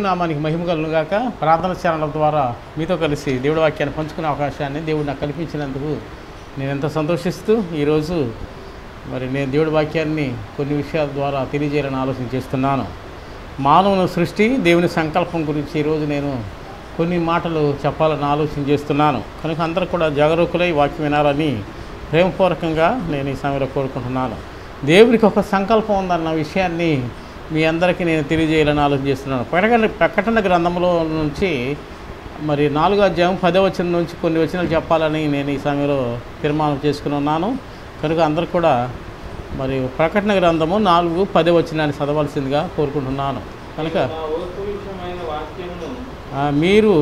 దేవుని నామానికి మహిమ కలుగును గాక ప్రార్థన ఛానల్ ద్వారా మీతో కలిసి దేవుడి వాక్యాన్ని పంచుకునే అవకాశాన్ని దేవుడు నాకు కల్పించినందుకు నేను ఎంతో సంతోషిస్తూ ఈరోజు మరి నేను దేవుడి వాక్యాన్ని కొన్ని విషయాల ద్వారా తెలియజేయాలని ఆలోచన చేస్తున్నాను మానవుని సృష్టి దేవుని సంకల్పం గురించి ఈరోజు నేను కొన్ని మాటలు చెప్పాలని ఆలోచన చేస్తున్నాను కనుక అందరూ కూడా జాగరూకులై వాక్యం వినాలని ప్రేమపూర్వకంగా నేను ఈ సమయంలో కోరుకుంటున్నాను దేవునికి ఒక సంకల్పం ఉందన్న విషయాన్ని మీ అందరికీ నేను తెలియజేయాలని ఆలోచన చేస్తున్నాను ప్రకటన ప్రకటన గ్రంథంలో నుంచి మరి నాలుగో అధ్యాయం పదో వచనం నుంచి కొన్ని వచనాలు చెప్పాలని నేను ఈ సమయంలో తీర్మానం చేసుకుని ఉన్నాను కనుక అందరూ కూడా మరి ప్రకటన గ్రంథము నాలుగు పదో వచనాన్ని చదవాల్సిందిగా కోరుకుంటున్నాను కనుక నా ఓర్పు విషయమైన వాక్యమును ఆ, మీరు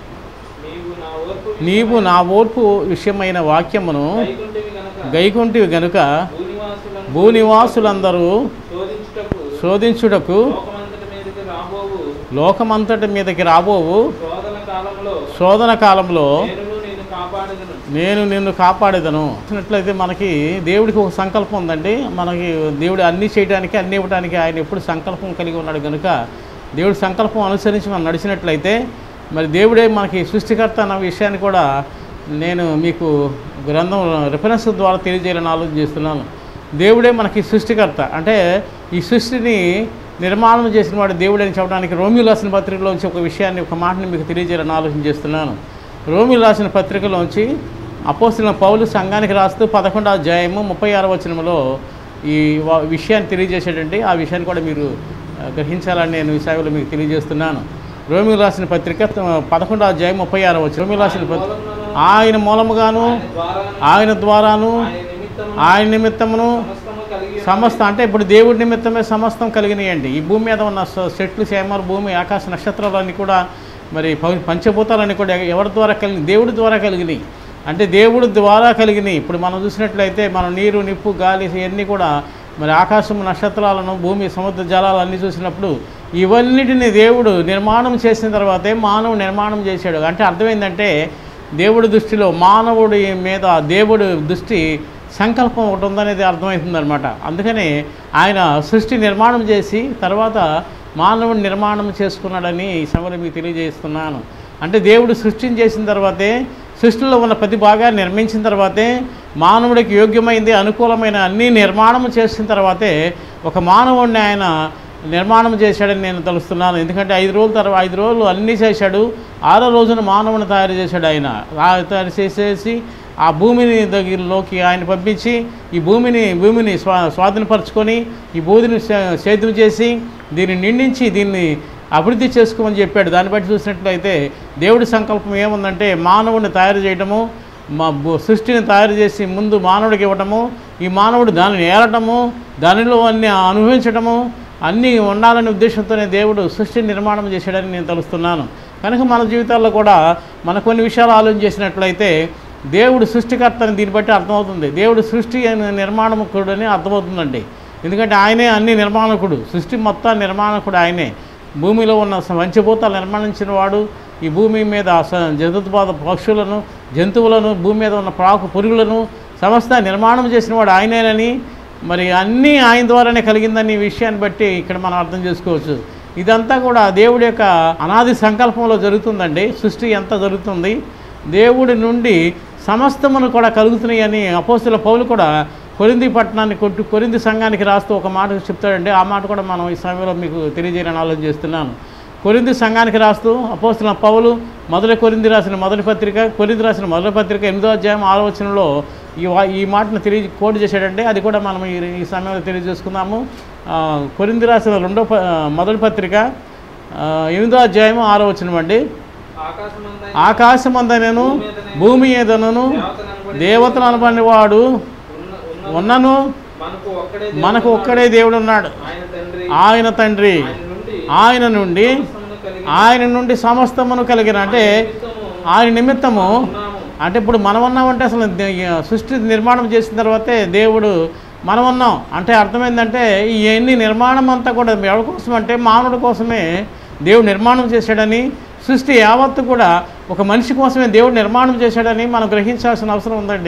నీవు నా ఓర్పు నీవు నా ఓర్పు విషయమైన వాక్యమును గైకుంటివి గనక గైకొంటివి గనుక భూనివాసులను భూనివాసులందరూ శోధించుటకు శోధించుటకు లోకమంతటి మీదకి రాబోవు లోకమంతటి మీదకి రాబోవు శోధన కాలంలో శోధన కాలంలో నేను నిన్ను కాపాడదును నేను నిన్ను కాపాడేదను చూసినట్లయితే మనకి దేవుడికి ఒక సంకల్పం ఉందండి మనకి దేవుడు అన్ని చేయడానికి అన్ని ఇవ్వడానికి ఆయన ఎప్పుడు సంకల్పం కలిగి ఉన్నాడు కనుక దేవుడి సంకల్పం అనుసరించి మనం నడిచినట్లయితే మరి దేవుడే మనకి సృష్టికర్త అన్న విషయాన్ని కూడా నేను మీకు గ్రంథం రిఫరెన్స్ ద్వారా తెలియజేయాలని ఆలోచన చేస్తున్నాను దేవుడే మనకి సృష్టికర్త అంటే ఈ సృష్టిని నిర్మాణం చేసిన వాడు దేవుడే అని చెప్పడానికి రోమియో రాసిన పత్రికలోంచి ఒక విషయాన్ని ఒక మాటని మీకు తెలియజేయాలని ఆలోచన చేస్తున్నాను రోమిల్ రాసిన పత్రికలోంచి అపోస్తున్న పౌలు సంఘానికి రాస్తూ పదకొండవ అధ్యాయము ముప్పై ఆరవ వచనంలో ఈ వా- విషయాన్ని తెలియజేసేటండి ఆ విషయాన్ని కూడా మీరు ఆ, గ్రహించాలని నేను ఈ సేవలో మీకు తెలియజేస్తున్నాను రోమిల్ రాసిన పత్రిక త- పదకొండవ అధ్యాయం ముప్పై ఆరవ వచ్చిన రోమిల్ రాసిన పత్రిక ఆయన మూలముగాను ఆయన ద్వారా ఆయన ద్వారాను ఆయన నిమిత్తము ఆయన నిమిత్తమును సమస్తము కలిగి సమస్త అంటే ఇప్పుడు దేవుడి నిమిత్తమే సమస్తం కలిగినాయండి ఈ భూమి మీద ఉన్న స- చెట్లు చేమలు భూమి ఆకాశ నక్షత్రాలన్నీ కూడా మరి ప- పంచభూతాలన్నీ కూడా ఎ- ఎవరి ద్వారా కలిగి దేవుడి ద్వారా కలిగినాయి అంటే దేవుడి ద్వారా కలిగినాయి ఇప్పుడు మనం చూసినట్లయితే మనం నీరు నిప్పు గాలి ఇవన్నీ కూడా మరి ఆకాశం నక్షత్రాలను భూమి సముద్ర జలాలు అన్నీ చూసినప్పుడు ఇవన్నిటిని దేవుడు నిర్మాణం చేసిన తర్వాతే మానవుడు నిర్మాణం చేశాడు అంటే అర్థమైందంటే దేవుడి దృష్టిలో మానవుడి మీద దేవుడి దృష్టి సంకల్పం ఒకటి ఉందనేది అర్థమవుతుందన్నమాట అందుకని ఆయన సృష్టి నిర్మాణం చేసి తర్వాత మానవుడు నిర్మాణం చేసుకున్నాడని ఈ సమయంలో మీకు తెలియజేస్తున్నాను అంటే దేవుడు సృష్టిని చేసిన తర్వాతే సృష్టిలో ఉన్న ప్రతి భాగాన్ని నిర్మించిన తర్వాతే మానవుడికి యోగ్యమైంది అనుకూలమైన అన్ని నిర్మాణం చేసిన తర్వాతే ఒక మానవుడిని ఆయన నిర్మాణం చేశాడని నేను తెలుస్తున్నాను ఎందుకంటే ఐదు రోజుల తర్వాత ఐదు రోజులు అన్నీ చేశాడు ఆరో రోజున మానవుని తయారు చేశాడు ఆయన ఆ తయారు చేసేసి ఆ భూమిని దగ్గరలోకి ఆయన పంపించి ఈ భూమిని భూమిని స్వా స్వాధీనపరచుకొని ఈ భూమిని సే- సేద్యం చేసి దీన్ని నిండించి దీన్ని అభివృద్ధి చేసుకోమని చెప్పాడు దాన్ని బట్టి చూసినట్లయితే దేవుడి సంకల్పం ఏముందంటే మానవుడిని తయారు చేయటము మా భూ- సృష్టిని తయారు చేసి ముందు మానవుడికి ఇవ్వటము ఈ మానవుడు దానిని ఏలటము దానిలో అన్ని అనుభవించటము అన్నీ ఉండాలనే ఉద్దేశంతోనే దేవుడు సృష్టిని నిర్మాణం చేశాడని నేను తెలుస్తున్నాను కనుక మన జీవితాల్లో కూడా మన కొన్ని విషయాలు ఆలోచన చేసినట్లయితే దేవుడు సృష్టికర్తని దీన్ని బట్టి అర్థమవుతుంది దేవుడు సృష్టి అయిన నిర్మాణకుడు అని అర్థమవుతుందండి ఎందుకంటే ఆయనే అన్ని నిర్మాణకుడు సృష్టి మొత్తం నిర్మాణకుడు ఆయనే భూమిలో ఉన్న స- పంచభూతాలు నిర్మాణించిన వాడు ఈ భూమి మీద స- జంతుపాద పక్షులను జంతువులను భూమి మీద ఉన్న ప్రాకు పురుగులను సమస్త నిర్మాణం చేసిన వాడు ఆయనేనని మరి అన్నీ ఆయన ద్వారానే కలిగిందని ఈ విషయాన్ని బట్టి ఇక్కడ మనం అర్థం చేసుకోవచ్చు ఇదంతా కూడా దేవుడి యొక్క అనాది సంకల్పంలో జరుగుతుందండి సృష్టి ఎంత జరుగుతుంది దేవుడి నుండి సమస్తమును కూడా కలుగుతున్నాయి అని అపోస్తుల పౌలు కూడా కొరింది పట్టణాన్ని కొట్టు కొరింది సంఘానికి రాస్తూ ఒక మాట చెప్తాడండి ఆ మాట కూడా మనం ఈ సమయంలో మీకు తెలియజేయాలని ఆలోచన చేస్తున్నాను కొరింది సంఘానికి రాస్తూ అపోస్తుల పౌలు మొదటి కొరింది రాసిన మొదటి పత్రిక కొరింది రాసిన మొదటి పత్రిక ఎనిమిదో అధ్యాయం ఆలోచనలో ఈ వా ఈ మాటను తెలియ కోడ్ చేశాడంటే అది కూడా మనం ఈ ఈ సమయంలో తెలియజేసుకుందాము ఆ, కొరింది రాసిన రెండో ప- ఆ, మొదటి పత్రిక ఆ, ఎనిమిదో అధ్యాయం ఆరో వచనం అండి ఆకాశమందైన ఆకాశమందనను భూమి ఏదనను దేవతననబడి దేవతను అనబడిన వాడు ఉన్న- ఉన్న ఉన్నను మనకు ఒక్కడే మనకు దేవుడు ఒక్కడే దేవుడు ఉన్నాడు ఆయన తండ్రి ఆయన తండ్రి ఆయన నుండి ఆయన నుండి సమస్తమును కలిగి ఆయన నుండి సమస్తమును కలిగిన అంటే నిమిత్తము ఆయన నిమిత్తము ఉన్నాము అంటే ఇప్పుడు మనం ఉన్నామంటే అసలు దే- సృష్టి నిర్మాణం చేసిన తర్వాతే దేవుడు మనం ఉన్నాం అంటే అర్థమైందంటే ఇవన్నీ నిర్మాణం అంతా కూడా ఎవరి కోసం అంటే మానవుడి కోసమే దేవుడు నిర్మాణం చేశాడని సృష్టి యావత్తు కూడా ఒక మనిషి కోసమే దేవుడు నిర్మాణం చేశాడని మనం గ్రహించాల్సిన అవసరం ఉందండి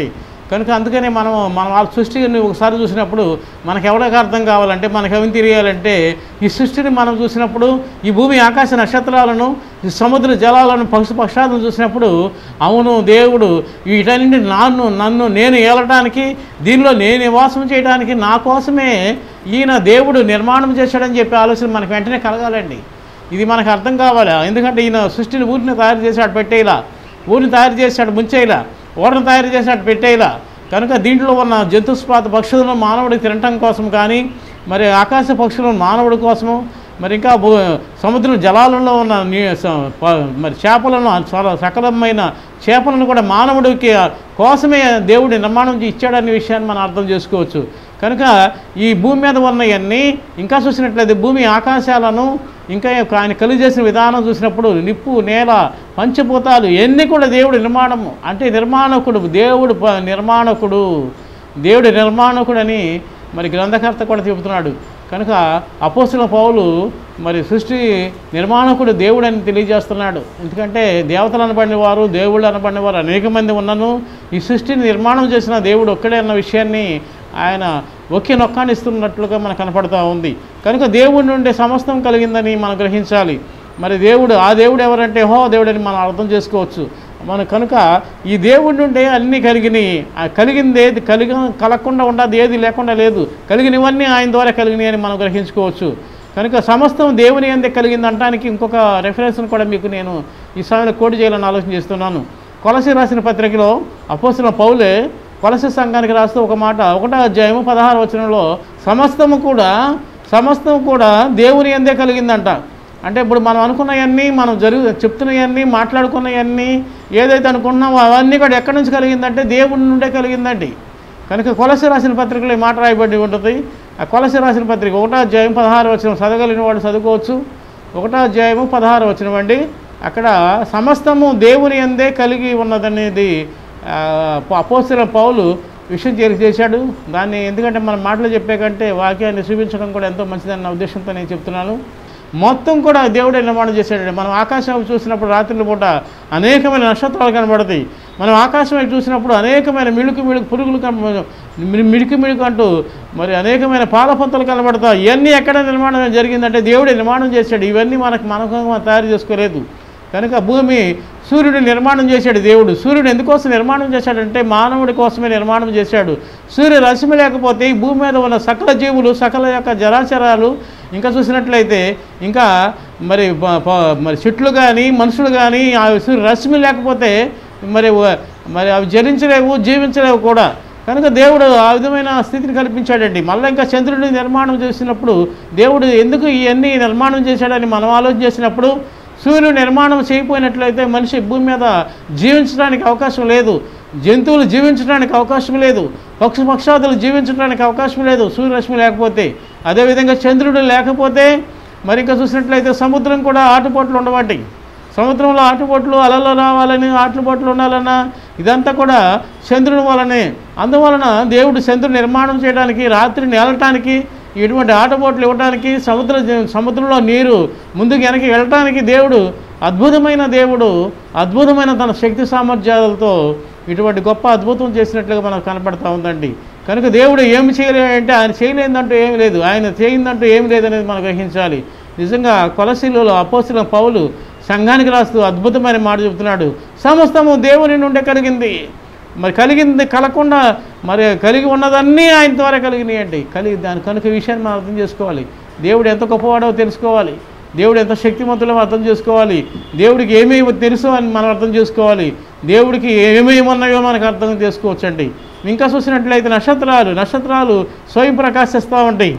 కనుక అందుకనే మనం మన వాళ్ళ సృష్టిని ఒకసారి చూసినప్పుడు మనకు ఎవరికి అర్థం కావాలంటే మనకు ఏమి తెలియాలంటే ఈ సృష్టిని మనం చూసినప్పుడు ఈ భూమి ఆకాశ నక్షత్రాలను ఈ సముద్ర జలాలను పక్షు పక్షాలను చూసినప్పుడు అవును దేవుడు వీటన్నింటి నన్ను నన్ను నేను ఏలటానికి దీనిలో నేను నివాసం చేయడానికి నా కోసమే ఈయన దేవుడు నిర్మాణం చేశాడని చెప్పి ఆలోచన మనకు వెంటనే కలగాలండి ఇది మనకు అర్థం కావాలి ఎందుకంటే ఈయన సృష్టిని ఊరిని తయారు చేశాడు పెట్టేలా ఊరిని తయారు చేశాడు ముంచేలా ఓడను తయారు చేశాడు పెట్టేలా కనుక దీంట్లో ఉన్న జంతుస్పాత పక్షులను మానవుడికి తినటం కోసం కానీ మరి ఆకాశ పక్షులను మానవుడి కోసము మరి ఇంకా భూ సముద్రం జలాలలో ఉన్న నీ స- ప- మరి చేపలను చాలా సకలమైన చేపలను కూడా మానవుడికి కోసమే దేవుడు నిర్మాణం చేసి ఇచ్చాడనే విషయాన్ని మనం అర్థం చేసుకోవచ్చు కనుక ఈ భూమి మీద ఉన్నవన్నీ ఇంకా చూసినట్లయితే భూమి ఆకాశాలను ఇంకా ఆయన కలుగు చేసిన విధానం చూసినప్పుడు నిప్పు నేల పంచభూతాలు ఇవన్నీ కూడా దేవుడు నిర్మాణము అంటే నిర్మాణకుడు దేవుడు ప- నిర్మాణకుడు దేవుడు నిర్మాణకుడని మరి గ్రంథకర్త కూడా చెబుతున్నాడు కనుక అపోస్తుల పౌలు మరి సృష్టి నిర్మాణకుడు దేవుడు అని తెలియజేస్తున్నాడు ఎందుకంటే దేవతలు అనబడిన వారు దేవుళ్ళు అనబడిన వారు అనేక మంది ఉన్నను ఈ సృష్టిని నిర్మాణం చేసిన దేవుడు ఒక్కడే అన్న విషయాన్ని ఆయన ఒకే నొక్కాన్ని ఇస్తున్నట్లుగా మనకు కనపడుతూ ఉంది కనుక దేవుడి నుండి సమస్తం కలిగిందని మనం గ్రహించాలి మరి దేవుడు ఆ దేవుడు ఎవరంటే హో దేవుడని మనం అర్థం చేసుకోవచ్చు మన కనుక ఈ దేవుడి నుండే అన్నీ కలిగినాయి ఆ కలిగింది ఏది కలిగ కలగకుండా ఉండదు ఏది లేకుండా లేదు కలిగినవన్నీ ఆయన ద్వారా కలిగినాయి అని మనం గ్రహించుకోవచ్చు కనుక సమస్తం దేవుని అందే కలిగింది అనడానికి ఇంకొక రెఫరెన్స్ను కూడా మీకు నేను ఈ సమయంలో కోడి చేయాలని ఆలోచన చేస్తున్నాను కొలసి రాసిన పత్రికలో అపోసిన పౌలే కొలసి సంఘానికి రాస్తూ ఒక మాట ఒకటో అధ్యాయము పదహారు వచనంలో సమస్తము కూడా సమస్తం కూడా దేవుని అందే కలిగిందంట అంటే ఇప్పుడు మనం అనుకున్నవన్నీ మనం జరుగు చెప్తున్నవన్నీ మాట్లాడుకున్నవన్నీ ఏదైతే అనుకున్నామో అవన్నీ కూడా ఎక్కడి నుంచి కలిగిందంటే దేవుడి నుండే కలిగిందండి కనుక కొలసి రాసిన పత్రికలో ఈ మాట రాయబడి ఉంటుంది ఆ కొలసి రాసిన పత్రిక ఒకటో అధ్యాయం పదహారు వచ్చిన చదవగలిగిన వాడు చదువుకోవచ్చు ఒకటో అధ్యాయము పదహారు వచ్చినవండి అక్కడ సమస్తము దేవుని అందే కలిగి ఉన్నదనేది ఆ, అపోస్తుల పౌలు విషయం చేరి చేశాడు దాన్ని ఎందుకంటే మనం మాటలు చెప్పే కంటే వాక్యాన్ని చూపించడం కూడా ఎంతో మంచిదన్న ఉద్దేశంతో నేను చెప్తున్నాను మొత్తం కూడా దేవుడే నిర్మాణం చేశాడండి మనం ఆకాశం వైపు చూసినప్పుడు రాత్రుల పూట అనేకమైన నక్షత్రాలు కనబడతాయి మనం ఆకాశం వైపు చూసినప్పుడు అనేకమైన మిడుకు మిడుకు పురుగులు కన మి- మిడుకు మిడుకు అంటూ మరి అనేకమైన పాలపంతలు కనబడతాయి ఇవన్నీ ఎక్కడ నిర్మాణం జరిగిందంటే దేవుడే నిర్మాణం చేశాడు ఇవన్నీ మనకు మనకు మనం తయారు చేసుకోలేదు కనుక భూమి సూర్యుడు నిర్మాణం చేశాడు దేవుడు సూర్యుడు ఎందుకోసం నిర్మాణం చేశాడంటే మానవుడి కోసమే నిర్మాణం చేశాడు సూర్య రశ్మి లేకపోతే ఈ భూమి మీద ఉన్న సకల జీవులు సకల యొక్క జరాచరాలు ఇంకా చూసినట్లయితే ఇంకా మరి ప- ప- మరి చెట్లు కానీ మనుషులు కానీ ఆ సూర్య రశ్మి లేకపోతే మరి వ- మరి అవి జరించలేవు జీవించలేవు కూడా కనుక దేవుడు ఆ విధమైన స్థితిని కల్పించాడండి మళ్ళీ ఇంకా చంద్రుడిని నిర్మాణం చేసినప్పుడు దేవుడు ఎందుకు ఇవన్నీ నిర్మాణం చేశాడని మనం ఆలోచన చేసినప్పుడు సూర్యుడు నిర్మాణం చేయకపోయినట్లయితే మనిషి భూమి మీద జీవించడానికి అవకాశం లేదు జంతువులు జీవించడానికి అవకాశం లేదు పక్షి పక్షాదులు జీవించడానికి అవకాశం లేదు సూర్యరశ్మి లేకపోతే అదేవిధంగా చంద్రుడు లేకపోతే మరి ఇంకా చూసినట్లయితే సముద్రం కూడా ఆటుపోట్లు ఉండబట్టి సముద్రంలో ఆటుపోట్లు అలలు రావాలని ఆటుపోట్లు ఉండాలన్నా ఇదంతా కూడా చంద్రుని వలనే అందువలన దేవుడు చంద్రుని నిర్మాణం చేయడానికి రాత్రి నేలటానికి ఇటువంటి ఆటపోట్లు ఇవ్వడానికి సముద్ర సముద్రంలో నీరు ముందుకు వెనక్కి వెళ్ళటానికి దేవుడు అద్భుతమైన దేవుడు అద్భుతమైన తన శక్తి సామర్థ్యాలతో ఇటువంటి గొప్ప అద్భుతం చేసినట్లుగా మనకు కనపడతా ఉందండి కనుక దేవుడు ఏమి చేయలేదంటే ఆయన చేయలేదంటూ ఏమి లేదు ఆయన చేయిందంటూ ఏమి లేదనేది మనం గ్రహించాలి నిజంగా కొలసీలలో అపోసిన పౌలు సంఘానికి రాస్తూ అద్భుతమైన మాట చెబుతున్నాడు సమస్తము దేవుని నుండే కలిగింది మరి కలిగింది కలగకుండా మరి కలిగి ఉన్నదన్నీ ఆయన ద్వారా కలిగినాయండి కలిగి దాని కనుక ఈ విషయాన్ని మనం అర్థం చేసుకోవాలి దేవుడు ఎంత గొప్పవాడో తెలుసుకోవాలి దేవుడు ఎంత శక్తిమంతులో అర్థం చేసుకోవాలి దేవుడికి ఏమేమి తెలుసు అని మనం అర్థం చేసుకోవాలి దేవుడికి ఏమేమి ఉన్నాయో మనకు అర్థం చేసుకోవచ్చండి ఇంకా చూసినట్లయితే నక్షత్రాలు నక్షత్రాలు స్వయం ప్రకాశిస్తూ ఉంటాయి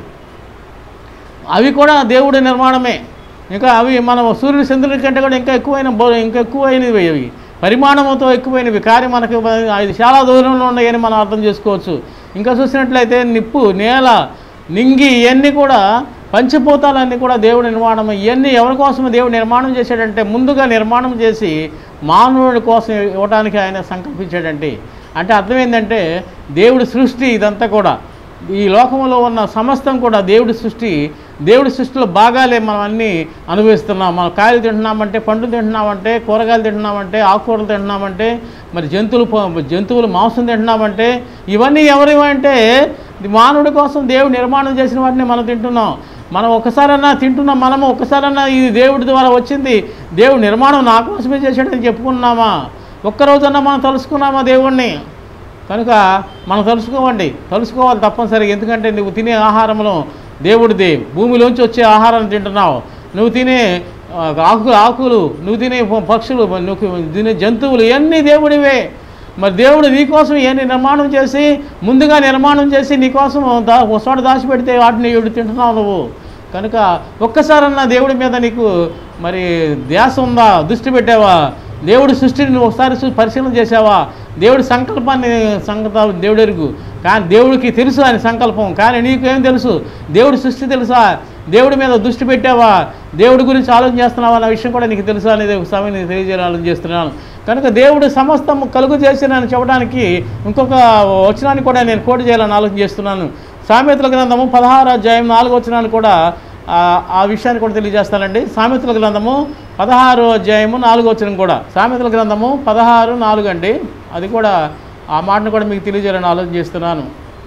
అవి కూడా దేవుడి నిర్మాణమే ఇంకా అవి మనం సూర్యుడు చంద్రుడి కంటే కూడా ఇంకా ఎక్కువైన బో- ఇంకా ఎక్కువైనవి అవి పరిమాణంతో ఎక్కువైనవి కానీ మనకు అది చాలా దూరంలో ఉన్నాయని మనం అర్థం చేసుకోవచ్చు ఇంకా చూసినట్లయితే నిప్పు నేల నింగి ఇవన్నీ కూడా పంచభూతాలన్నీ కూడా దేవుడి నిర్మాణం ఇవన్నీ ఎవరి కోసం దేవుడు నిర్మాణం చేశాడంటే ముందుగా నిర్మాణం చేసి మానవుడి కోసం ఇవ్వడానికి ఆయన సంకల్పించాడంటే అంటే అర్థం ఏంటంటే దేవుడి సృష్టి ఇదంతా కూడా ఈ లోకంలో ఉన్న సమస్తం కూడా దేవుడి సృష్టి దేవుడి సృష్టిలో భాగాలే మనం అన్నీ అనుభవిస్తున్నాం మనం కాయలు తింటున్నామంటే పండ్లు తింటున్నామంటే కూరగాయలు తింటున్నామంటే ఆకుకూరలు తింటున్నామంటే మరి జంతువులు ప- జంతువులు మాంసం తింటున్నామంటే ఇవన్నీ ఎవరివి అంటే ఇది మానవుడి కోసం దేవుడు నిర్మాణం చేసిన వాటిని మనం తింటున్నాం మనం ఒకసారన్నా తింటున్నాం మనము ఒకసారన్నా ఇది దేవుడి ద్వారా వచ్చింది దేవుడు నిర్మాణం నా కోసమే చేశాడని చెప్పుకున్నామా ఒక్కరోజన్నా మనం తెలుసుకున్నామా దేవుణ్ణి కనుక మనం తెలుసుకోవండి తెలుసుకోవాలి తప్పనిసరిగా ఎందుకంటే నువ్వు తినే ఆహారంలో దేవుడిది భూమిలోంచి వచ్చే ఆహారాన్ని తింటున్నావు నువ్వు తినే ఆ, ఆకు ఆకులు నువ్వు తినే ప- పక్షులు నువ్వు తినే జంతువులు ఇవన్నీ దేవుడివే మరి దేవుడు నీకోసం ఇవన్నీ నిర్మాణం చేసి ముందుగా నిర్మాణం చేసి నీకోసం దా ఒక చోట దాచిపెడితే వాటిని ఇప్పుడు తింటున్నావు నువ్వు కనుక ఒక్కసారన్నా దేవుడి మీద నీకు మరి ధ్యాస ఉందా దృష్టి పెట్టావా దేవుడి సృష్టిని నువ్వు ఒకసారి చూ- పరిశీలన చేసావా దేవుడి సంకల్పాన్ని సంగత దేవుడు ఎరుగు కానీ దేవుడికి తెలుసు ఆయన సంకల్పం కానీ నీకేం తెలుసు దేవుడి సృష్టి తెలుసా దేవుడి మీద దృష్టి పెట్టావా దేవుడి గురించి ఆలోచన చేస్తున్నావా అన్న విషయం కూడా నీకు తెలుసా అనేది ఒక సమయం నేను తెలియజేయాలని ఆలోచన చేస్తున్నాను కనుక దేవుడు సమస్తం కలుగు చేసినని చెప్పడానికి ఇంకొక వచనాన్ని కూడా నేను కోటి చేయాలని ఆలోచన చేస్తున్నాను సామెతల గ్రంథము పదహారు అధ్యాయం నాలుగు వచనాన్ని కూడా ఆ- ఆ విషయాన్ని కూడా తెలియజేస్తానండి సామెతల గ్రంథము పదహారు అధ్యాయము నాలుగు వచనం కూడా సామెతల గ్రంథము పదహారు నాలుగు అండి అది కూడా ఆ మాటను కూడా మీకు తెలియజేయాలని ఆలోచన చేస్తున్నాను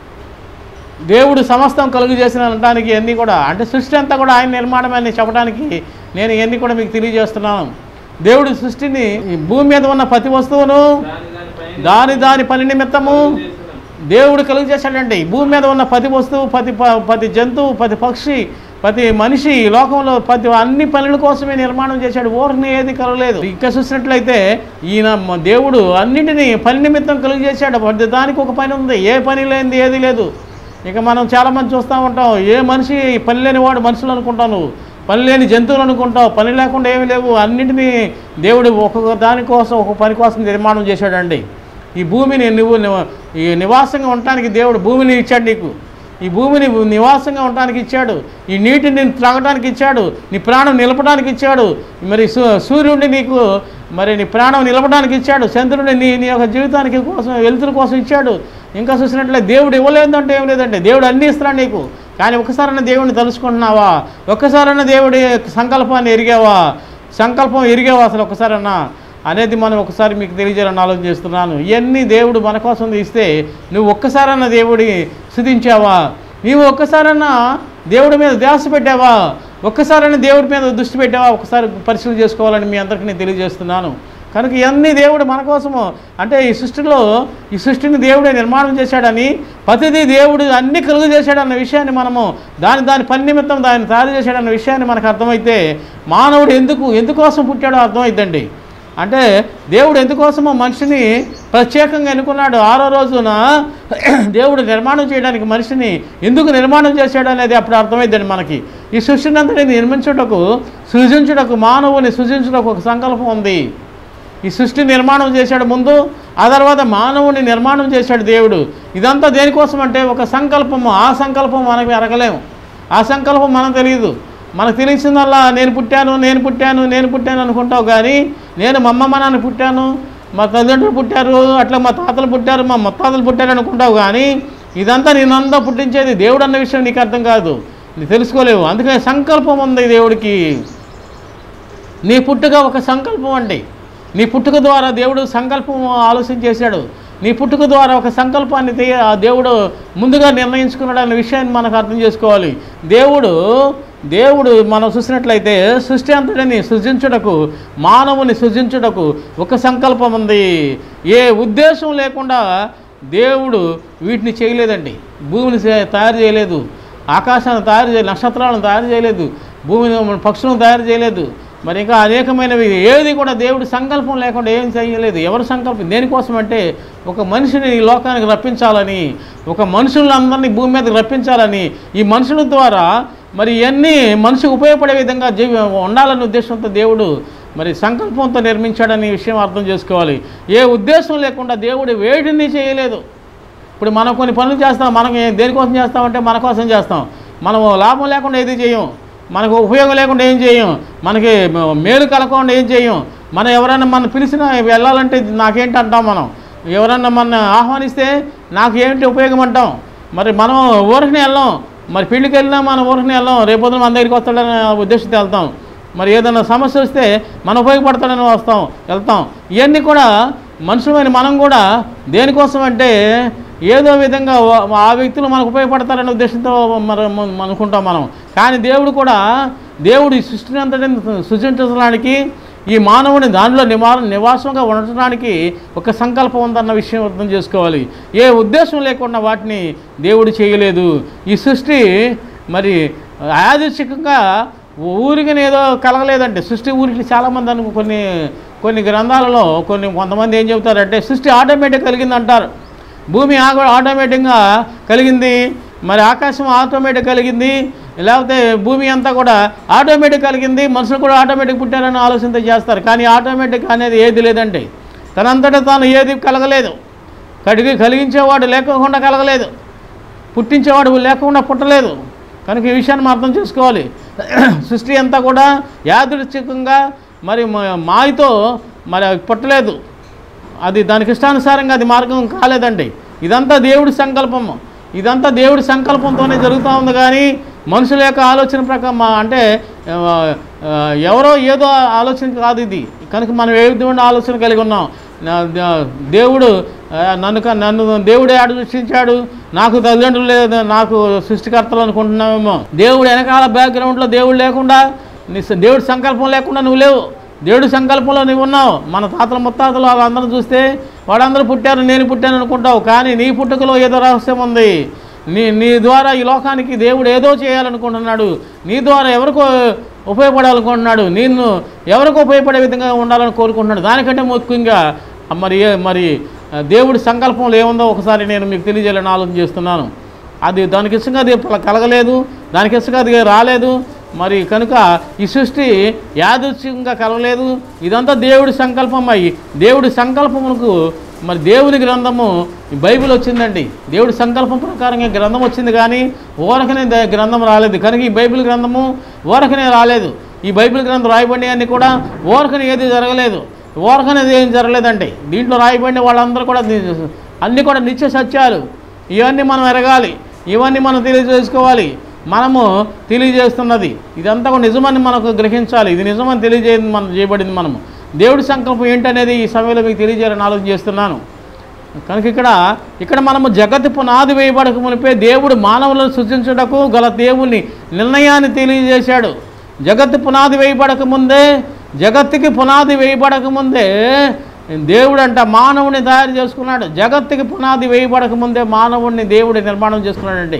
దేవుడు సమస్తం కలుగు చేసిన అనడానికి ఇవన్నీ కూడా అంటే సృష్టి అంతా కూడా ఆయన నిర్మాణమే అని చెప్పడానికి నేను ఇవన్నీ కూడా మీకు తెలియజేస్తున్నాను దేవుడి సృష్టిని ఈ భూమి మీద ఉన్న ప్రతి వస్తువును దాని దాని పైన దాని దాని పని నిమిత్తము చేస్తున్నాం. దేవుడు కలుగు చేశాడండి ఈ భూమి మీద ఉన్న ప్రతి వస్తువు ప్రతి ప- ప్రతి జంతువు ప్రతి పక్షి ప్రతి మనిషి ఈ లోకంలో ప్రతి అన్ని పనుల కోసమే నిర్మాణం చేశాడు ఊరిని ఏది కలగలేదు ఇంకా చూసినట్లయితే ఈయన మ- దేవుడు అన్నింటినీ పని నిమిత్తం కలుగు చేశాడు ప్రతి దానికి ఒక పని ఉంది ఏ పని లేనిది ఏది లేదు ఇక మనం చాలామంది చూస్తూ ఉంటాం ఏ మనిషి పని లేనివాడు మనుషులు అనుకుంటావు నువ్వు పని లేని జంతువులు అనుకుంటావు పని లేకుండా ఏమీ లేవు అన్నింటినీ దేవుడు ఒక్కొక్క దానికోసం ఒక పని కోసం నిర్మాణం చేశాడండి ఈ భూమిని నువ్వు నివ- ఈ నివాసంగా ఉండటానికి దేవుడు భూమిని ఇచ్చాడు నీకు ఈ భూమిని నివాసంగా ఉండటానికి ఇచ్చాడు ఈ నీటిని త్రాగటానికి ఇచ్చాడు నీ ప్రాణం నిలపడానికి ఇచ్చాడు మరి సూ సూర్యుడిని నీకు మరి నీ ప్రాణం నిలపడానికి ఇచ్చాడు చంద్రుడిని నీ నీ యొక్క జీవితానికి కోసం వెలుతురు కోసం ఇచ్చాడు ఇంకా చూసినట్లే దేవుడు ఇవ్వలేదంటే ఏం లేదంటే దేవుడు అన్నీ ఇస్తున్నాడు నీకు కానీ ఒకసారైనా దేవుడిని తలుచుకుంటున్నావా ఒక్కసారైనా దేవుడి సంకల్పాన్ని ఎరిగావా సంకల్పం ఎరిగావా అసలు ఒకసారన్నా అనేది మనం ఒకసారి మీకు తెలియజేయాలని ఆలోచన చేస్తున్నాను ఇవన్నీ దేవుడు మన కోసం ఇస్తే నువ్వు ఒక్కసారన్నా దేవుడి స్థుతించావా నీవు ఒక్కసారన్నా దేవుడి మీద ధ్యాస పెట్టావా ఒక్కసారైనా దేవుడి మీద దృష్టి పెట్టావా ఒకసారి పరిశీలన చేసుకోవాలని మీ అందరికీ నేను తెలియజేస్తున్నాను కనుక ఇవన్నీ దేవుడు మన కోసము అంటే ఈ సృష్టిలో ఈ సృష్టిని దేవుడే నిర్మాణం చేశాడని ప్రతిదీ దేవుడు అన్ని కలుగు చేశాడన్న విషయాన్ని మనము దాని దాని పని నిమిత్తం దాన్ని తయారు చేశాడన్న విషయాన్ని మనకు అర్థమైతే మానవుడు ఎందుకు ఎందుకోసం పుట్టాడో అర్థమైద్దండి అంటే దేవుడు ఎందుకోసమో మనిషిని ప్రత్యేకంగా ఎన్నుకున్నాడు ఆరో రోజున దేవుడు నిర్మాణం చేయడానికి మనిషిని ఎందుకు నిర్మాణం చేశాడు అనేది అప్పుడు అర్థమైందండి మనకి ఈ సృష్టిని అంతటిని నిర్మించుటకు సృజించుటకు మానవుని సృజించుటకు ఒక సంకల్పం ఉంది ఈ సృష్టి నిర్మాణం చేశాడు ముందు ఆ తర్వాత మానవుని నిర్మాణం చేశాడు దేవుడు ఇదంతా దేనికోసం అంటే ఒక సంకల్పము ఆ సంకల్పం మనకి ఎరగలేము ఆ సంకల్పం మనకు తెలియదు మనకు తెలిసిందల్లా నేను పుట్టాను నేను పుట్టాను నేను పుట్టాను అనుకుంటావు కానీ నేను మా అమ్మమ్మ నాన్న పుట్టాను మా తల్లిదండ్రులు పుట్టారు అట్లా మా తాతలు పుట్టారు మా ముత్తాతలు పుట్టారు అనుకుంటావు కానీ ఇదంతా నేనంతా పుట్టించేది దేవుడు అన్న విషయం నీకు అర్థం కాదు నీకు తెలుసుకోలేవు అందుకని సంకల్పం ఉంది దేవుడికి నీ పుట్టుక ఒక సంకల్పం అండి నీ పుట్టుక ద్వారా దేవుడు సంకల్పం ఆలోచన చేశాడు నీ పుట్టుక ద్వారా ఒక సంకల్పాన్ని తీ- ఆ దేవుడు ముందుగా నిర్ణయించుకున్నాడు అనే విషయాన్ని మనకు అర్థం చేసుకోవాలి దేవుడు దేవుడు మనం చూసినట్లయితే సృష్టి అంతటిని సృజించుటకు మానవుని సృజించుటకు ఒక సంకల్పం ఉంది ఏ ఉద్దేశం లేకుండా దేవుడు వీటిని చేయలేదండి భూమిని చే- తయారు చేయలేదు ఆకాశాన్ని తయారు చేయ నక్షత్రాలను తయారు చేయలేదు భూమిని పక్షులను తయారు చేయలేదు మరి ఇంకా అనేకమైనవి ఏది కూడా దేవుడి సంకల్పం లేకుండా ఏం చేయలేదు ఎవరు సంకల్పం దేనికోసం అంటే ఒక మనిషిని ఈ లోకానికి రప్పించాలని ఒక మనుషులందరినీ భూమి మీదకి రప్పించాలని ఈ మనుషుల ద్వారా మరి ఇవన్నీ మనిషికి ఉపయోగపడే విధంగా జీవి ఉండాలనే ఉద్దేశంతో దేవుడు మరి సంకల్పంతో నిర్మించాడని విషయం అర్థం చేసుకోవాలి ఏ ఉద్దేశం లేకుండా దేవుడు వేడిని చేయలేదు ఇప్పుడు మనం కొన్ని పనులు చేస్తాం మనకి దేనికోసం చేస్తామంటే మన కోసం చేస్తాం మనం లాభం లేకుండా ఏది చేయం మనకు ఉపయోగం లేకుండా ఏం చేయం మనకి మేలు కలగకుండా ఏం చేయం మనం ఎవరైనా మనం పిలిచినా వెళ్ళాలంటే నాకేంటి అంటాం మనం ఎవరన్నా మన ఆహ్వానిస్తే నాకు ఏంటి ఉపయోగం అంటాం మరి మనం ఊరికి వెళ్ళాం మరి పెళ్ళికి వెళ్ళినా మన ఊరికి వెళ్ళాం రేపొద్దున మన దగ్గరికి వస్తాడని ఉద్దేశంతో వెళ్తాం మరి ఏదైనా సమస్య వస్తే మనం ఉపయోగపడతాడని వస్తాం వెళ్తాం ఇవన్నీ కూడా మనుషులమైన మనం కూడా దేనికోసం అంటే ఏదో విధంగా వా- ఆ వ్యక్తులు మనకు ఉపయోగపడతారనే ఉద్దేశంతో మరి మనం అనుకుంటాం మనం కానీ దేవుడు కూడా దేవుడు ఈ సృష్టిని అంతటిని సృజించడానికి ఈ మానవుని దానిలో నివా నివాసంగా ఉండటానికి ఒక సంకల్పం ఉందన్న విషయం అర్థం చేసుకోవాలి ఏ ఉద్దేశం లేకుండా వాటిని దేవుడు చేయలేదు ఈ సృష్టి మరి యాదృచ్ఛికంగా ఊరికి ఏదో కలగలేదంటే సృష్టి ఊరికి చాలామంది అను కొన్ని కొన్ని గ్రంథాలలో కొన్ని కొంతమంది ఏం చెబుతారంటే సృష్టి ఆటోమేటిక్ కలిగింది అంటారు భూమి ఆగ- ఆటోమేటిక్గా కలిగింది మరి ఆకాశం ఆటోమేటిక్ కలిగింది లేకపోతే భూమి అంతా కూడా ఆటోమేటిక్ కలిగింది మనుషులు కూడా ఆటోమేటిక్ పుట్టారని ఆలోచన చేస్తారు కానీ ఆటోమేటిక్ అనేది ఏది లేదండి తనంతటా తాను ఏది కలగలేదు కడిగి కలిగించేవాడు లేకుండా కలగలేదు పుట్టించేవాడు లేకుండా పుట్టలేదు కనుక ఈ విషయాన్ని మనం అర్థం చేసుకోవాలి సృష్టి అంతా కూడా యాదృచ్ఛికంగా మరి మా- మాయతో మరి అది పుట్టలేదు అది దానికి ఇష్టానుసారంగా అది మార్గం కాలేదండి ఇదంతా దేవుడి సంకల్పము ఇదంతా దేవుడి సంకల్పంతోనే జరుగుతూ ఉంది కానీ మనుషుల యొక్క ఆలోచన ప్రకారం మా- అంటే ఆ, ఆ, ఎవరో ఏదో ఆలోచన కాదు ఇది కనుక మనం ఏ విధమైన ఆలోచన కలిగి ఉన్నాం నా- దా- దేవుడు ఆ, నన్ను క- నన్ను దేవుడే ఆడు సృష్టించాడు నాకు తల్లిదండ్రులు లేదు నాకు సృష్టికర్తలు అనుకుంటున్నామేమో దేవుడు వెనకాల బ్యాక్గ్రౌండ్లో దేవుడు లేకుండా నీ స- దేవుడి సంకల్పం లేకుండా నువ్వు లేవు దేవుడి సంకల్పంలో నువ్వు ఉన్నావు మన తాతల ముత్తాతలు వాళ్ళందరూ చూస్తే వాళ్ళందరూ పుట్టారు నేను పుట్టాను అనుకుంటావు కానీ నీ పుట్టుకలో ఏదో రహస్యం ఉంది నీ నీ ద్వారా ఈ లోకానికి దేవుడు ఏదో చేయాలనుకుంటున్నాడు నీ ద్వారా ఎవరికో ఉపయోగపడాలనుకుంటున్నాడు నిన్ను ఎవరికి ఉపయోగపడే విధంగా ఉండాలని కోరుకుంటున్నాడు దానికంటే ముఖ్యంగా మరి ఏ- మరి ఆ, దేవుడి సంకల్పంలో ఏముందో ఒకసారి నేను మీకు తెలియజేయాలని ఆలోచన చేస్తున్నాను అది దానికి ఇష్టంగా అది పల- కలగలేదు దానికి ఇష్టంగా అది రాలేదు మరి కనుక ఈ సృష్టి యాదృచ్ఛికంగా కలగలేదు ఇదంతా దేవుడి సంకల్పం అయ్యి దేవుడి సంకల్పమునకు మరి దేవుని గ్రంథము ఈ బైబిల్ వచ్చిందండి దేవుడి సంకల్పం ప్రకారంగా గ్రంథం వచ్చింది కానీ ఓరకనే ద- గ్రంథం రాలేదు కనుక ఈ బైబిల్ గ్రంథము ఓరకనే రాలేదు ఈ బైబిల్ గ్రంథం రాయబడి అన్ని కూడా ఓరకనే ఏది జరగలేదు ఓరకనేది ఏం జరగలేదండి దీంట్లో రాయబడిన వాళ్ళందరూ కూడా ది- అన్నీ కూడా నిత్య సత్యాలు ఇవన్నీ మనం ఎరగాలి ఇవన్నీ మనం తెలియజేసుకోవాలి మనము తెలియజేస్తున్నది ఇదంతా కూడా నిజమని మనకు గ్రహించాలి ఇది నిజమని తెలియజే మనం చేయబడింది మనము దేవుడి సంకల్పం ఏంటనేది ఈ సమయంలో మీకు తెలియజేయాలని ఆలోచన చేస్తున్నాను కనుక ఇక్కడ ఇక్కడ మనము జగత్తు పునాది వేయబడక మునిపే దేవుడు మానవులను సృజించుటకు గల దేవుని నిర్ణయాన్ని తెలియజేశాడు జగత్తు పునాది వేయబడక ముందే జగత్తుకి పునాది వేయబడక ముందే దేవుడు అంట మానవుని తయారు చేసుకున్నాడు జగత్తుకి పునాది వేయబడక ముందే మానవుడిని దేవుడు నిర్మాణం చేసుకున్నాడండి